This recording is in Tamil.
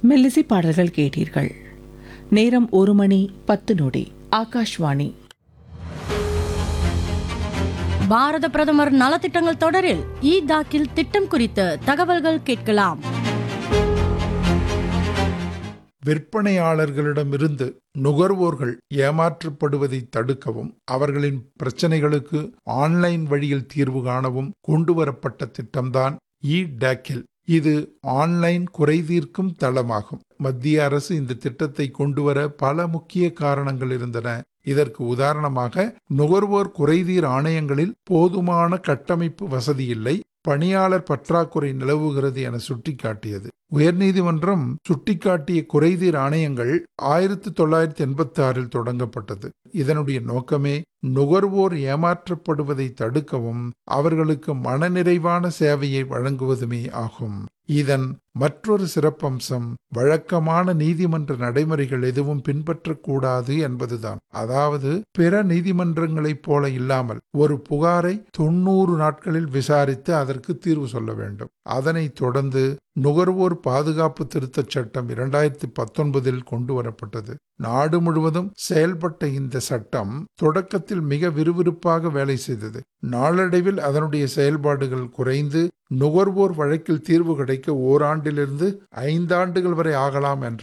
மெல்லிசை பாடல்கள் கேட்டீர்கள் நேரம் ஒரு மணி பத்து நொடி ஆகாஷ்வாணி பாரத பிரதமர் நலத்திட்டங்கள் தொடரில் இ தாக்கில் திட்டம் குறித்த தகவல்கள் கேட்கலாம் விற்பனையாளர்களிடமிருந்து நுகர்வோர்கள் ஏமாற்றப்படுவதை தடுக்கவும் அவர்களின் பிரச்சனைகளுக்கு ஆன்லைன் வழியில் தீர்வு காணவும் கொண்டுவரப்பட்ட திட்டம்தான் இ டேக்கில் இது ஆன்லைன் குறைதீர்க்கும் தளமாகும் மத்திய அரசு இந்த திட்டத்தை கொண்டுவர பல முக்கிய காரணங்கள் இருந்தன இதற்கு உதாரணமாக நுகர்வோர் குறைதீர் ஆணையங்களில் போதுமான கட்டமைப்பு வசதி இல்லை பணியாளர் பற்றாக்குறை நிலவுகிறது என சுட்டிக்காட்டியது உயர்நீதிமன்றம் சுட்டிக்காட்டிய குறைதீர் ஆணையங்கள் ஆயிரத்தி தொள்ளாயிரத்தி எண்பத்தி ஆறில் தொடங்கப்பட்டது இதனுடைய நோக்கமே நுகர்வோர் ஏமாற்றப்படுவதை தடுக்கவும் அவர்களுக்கு மனநிறைவான சேவையை வழங்குவதுமே ஆகும் இதன் மற்றொரு சிறப்பம்சம் வழக்கமான நீதிமன்ற நடைமுறைகள் எதுவும் பின்பற்றக்கூடாது என்பதுதான் அதாவது பிற நீதிமன்றங்களைப் போல இல்லாமல் ஒரு புகாரை தொண்ணூறு நாட்களில் விசாரித்து அதற்கு தீர்வு சொல்ல வேண்டும் அதனைத் தொடர்ந்து நுகர்வோர் பாதுகாப்பு திருத்தச் சட்டம் இரண்டாயிரத்தி பத்தொன்பதில் கொண்டு வரப்பட்டது நாடு முழுவதும் செயல்பட்ட இந்த சட்டம் தொடக்கத்தில் மிக விறுவிறுப்பாக வேலை செய்தது நாளடைவில் அதனுடைய செயல்பாடுகள் குறைந்து நுகர்வோர் வழக்கில் தீர்வு கிடைக்க ஓராண்டிலிருந்து ஐந்தாண்டுகள் வரை ஆகலாம் என்ற